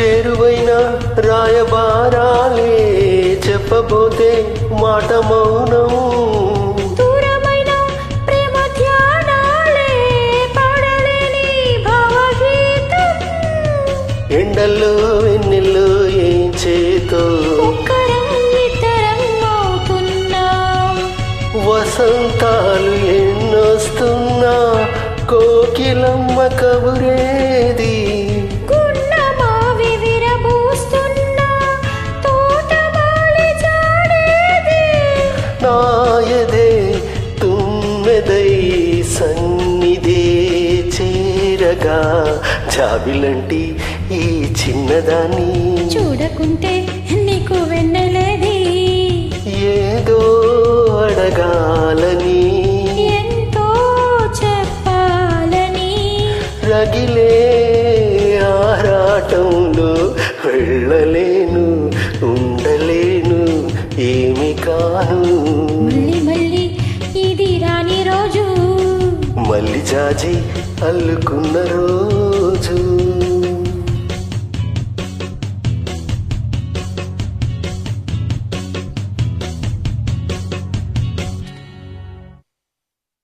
చేరువైన రాయబారాలే చెప్పబోతే మాట మౌనం దూరమైన ప్రేమ ధ్యానాలే పాడలేని భావగీతం ఎండల్లో వెన్నెల్లో ఏం చేతో ఒక్కరం ఇద్దరం అవుతున్నాం వసంతాలు ఎన్నొస్తున్నా కోకిలమ్మ కబురేది గున్నమావి విరబూస్తున్న తోటమాలి జాడేది నాయదే తుమ్మెదై సన్నిధే చేరగా జాబిలంటి ఈ చిన్నదాన్ని చూడకుంటే నీకు వెన్నెలేది ఏదో అడగాలని ఎంతో చెప్పాలని రగిలే ఆరాటంలో వెళ్ళలేను ఉండలేను ఏమి కాను మళ్ళీ మళ్ళీ ఇది రాని రోజు మల్లి జాజి అల్లుకున్న రోజు